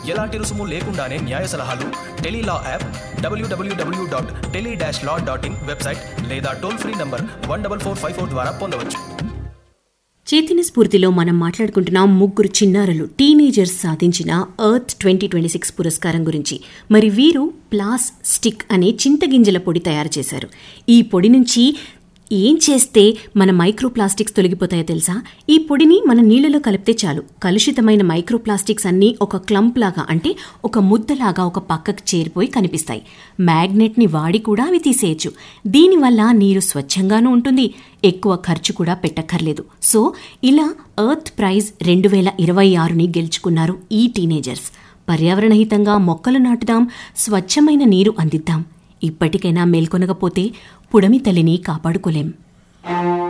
ఎలాంటి రుసుము లేకుండానే న్యాయ సలహాలు tele law app WWW dot tele dash law dot in website లేదా toll free number one double four five four ద్వారా పొందవచ్చు చైతన్య స్ఫూర్తిలో మనం మాట్లాడుకుంటున్నాం ముగ్గురు చిన్నారులు టీనేజర్స్ సాధించిన ఎర్త్ ట్వంటీ ట్వంటీ సిక్స్ పురస్కారం గురించి మరి వీరు ప్లాస్ స్టిక్ అనే చింతగింజల పొడి తయారు చేశారు ఈ పొడి నుంచి ఏం చేస్తే మన మైక్రో ప్లాస్టిక్స్ తొలగిపోతాయో తెలుసా ఈ పొడిని మన నీళ్ళలో కలిపితే చాలు కలుషితమైన మైక్రో ప్లాస్టిక్స్ అన్నీ ఒక క్లంప్ లాగా అంటే ఒక ముద్దలాగా ఒక పక్కకు చేరిపోయి కనిపిస్తాయి మ్యాగ్నెట్ని వాడి కూడా అవి తీసేయచ్చు దీనివల్ల నీరు స్వచ్ఛంగానూ ఉంటుంది ఎక్కువ ఖర్చు కూడా పెట్టక్కర్లేదు సో ఇలా ఎర్త్ ప్రైజ్ రెండు వేల ఇరవై ఆరుని గెలుచుకున్నారు ఈ టీనేజర్స్ పర్యావరణహితంగా మొక్కలు నాటుదాం స్వచ్ఛమైన నీరు అందిద్దాం ఇప్పటికైనా మేల్కొనకపోతే పుడమి తల్లిని కాపాడుకోలేం